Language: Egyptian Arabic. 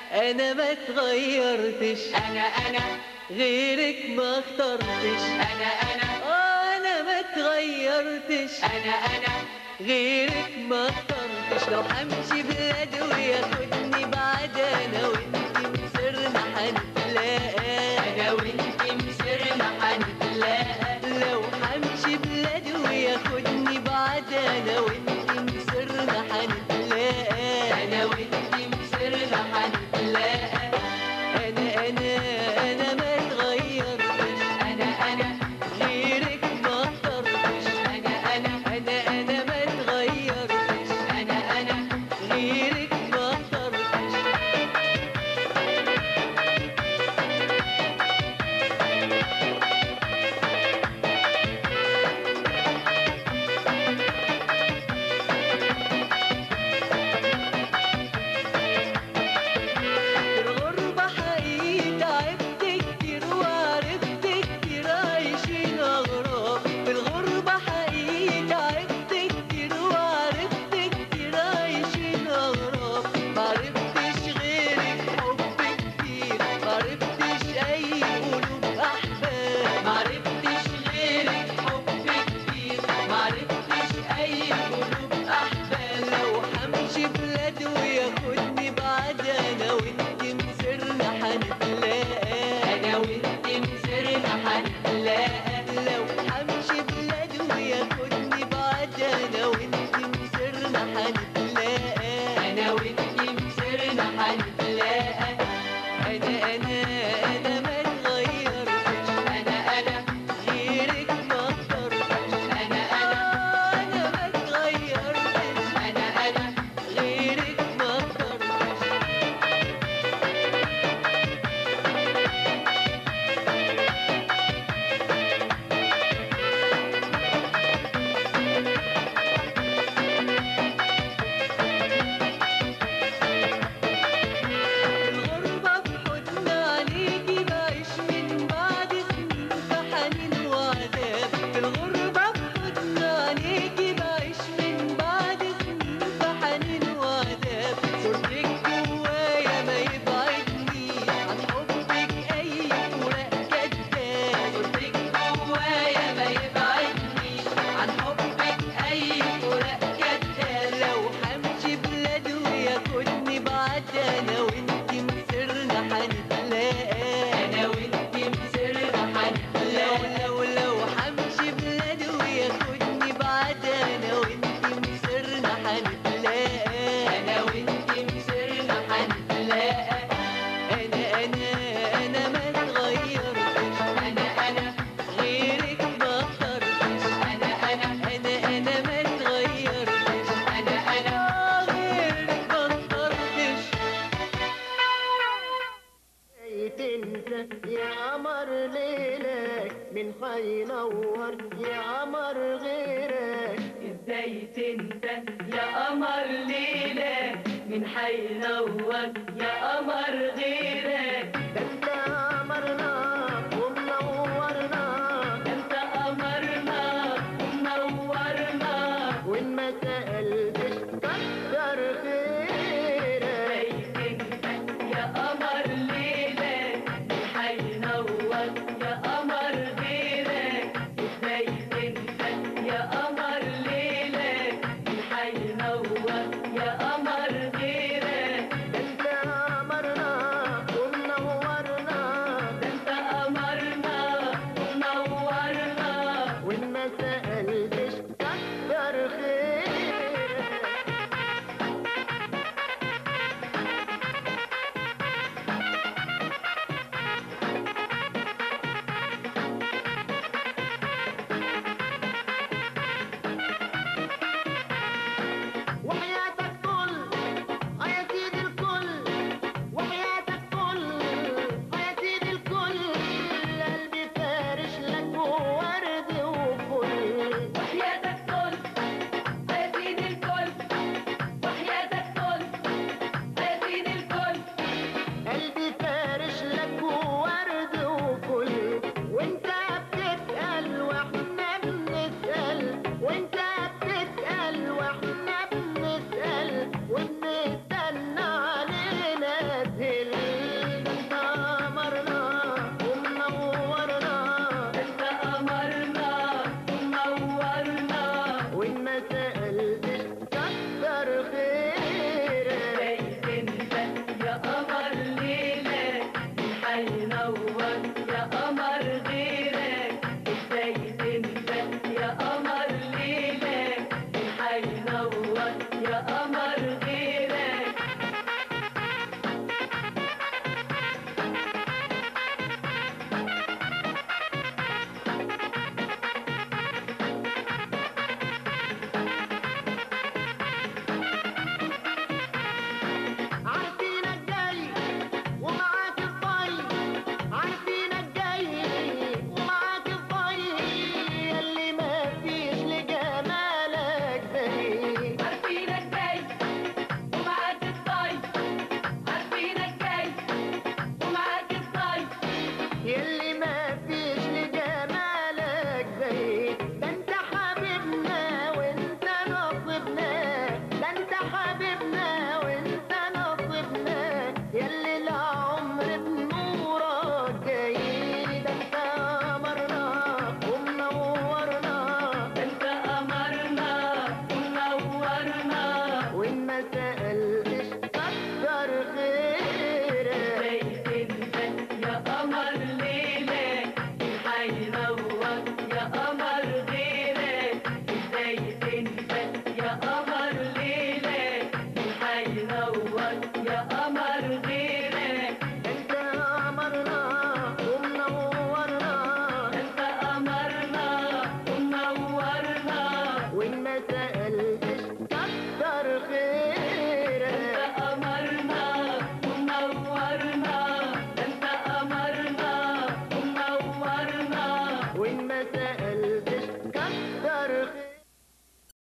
انا ما اتغيرتش انا انا غيرك ما اخترتش انا انا آه، انا ما اتغيرتش انا انا غيرك ما اخترتش لو همشي بلاد وياخدني بعد انا وانتي مسرنا هنتلاقى انا وانتي مسرنا هنتلاقى لو همشي بلاد وياخدني بعد انا وانتي مسرنا هنتلاقى انا وانتي مسرنا هنتلاقى انا انا انا ما اتغيرتش انا انا غيرك ما اخترتش انا انا انا انا ما اتغيرتش انا انا غيرك ما اخترتش في الغربة حقيقي تعبت كتير وعرفت كتير عايشين أغراب في الغربة حقيقي تعبت كتير وعرفت كتير عايشين أغراب معرفتش غيرك حب كتير معرفتش أي قلوب أحباب معرفتش غيرك حب كتير معرفتش اي قلوب احباب لو همشي بلاد وياخدني بعد أنا وأنتي مسرنا هنتلاقى انا وانتي مسرنا هنتلاقى لو همشي بلاد وياخدني بعد انا وانتي مسرنا هنتلاقى انا وانتي مسرنا هنتلاقى انا انا انا ما اتغيرتش انا انا غيرك ما اخترتش انا انا آه، انا ما اتغيرتش انا انا غيرك ما اخترتش الغربة في حضن عليكي بعيش من بعد سنين في حنين وعذاب في الغربة في حضن عليكي بعيش من بعد سنين في حنين وعذاب صورتك جوايا ما يبعدني عن حبك أي فراق كداب صورتك جوايا ما يبعدنيش عن حبك اي فراق كداب لو همشي بلاد وياخدني بعد أنا وانتي مسرنا هنتلاقى انا وانتي مسرنا لو هنتلاقى لو لو همشي بلاد وياخدني بعد انا وانتي مسرنا هنتلاقى انا وانتي مسرنا هنتلاقى انا انا انا ما اتغيرتش انا انا غيرك ما اخترتش انا انا انا انا ما اتغيرتش انا انا آه، غيرك ما اخترتش جيت انت يا قمر ليلك من حينور يا قمر غيرك ازاي انت يا قمر ليلة من حينور يا قمر غيرك ده انت قمر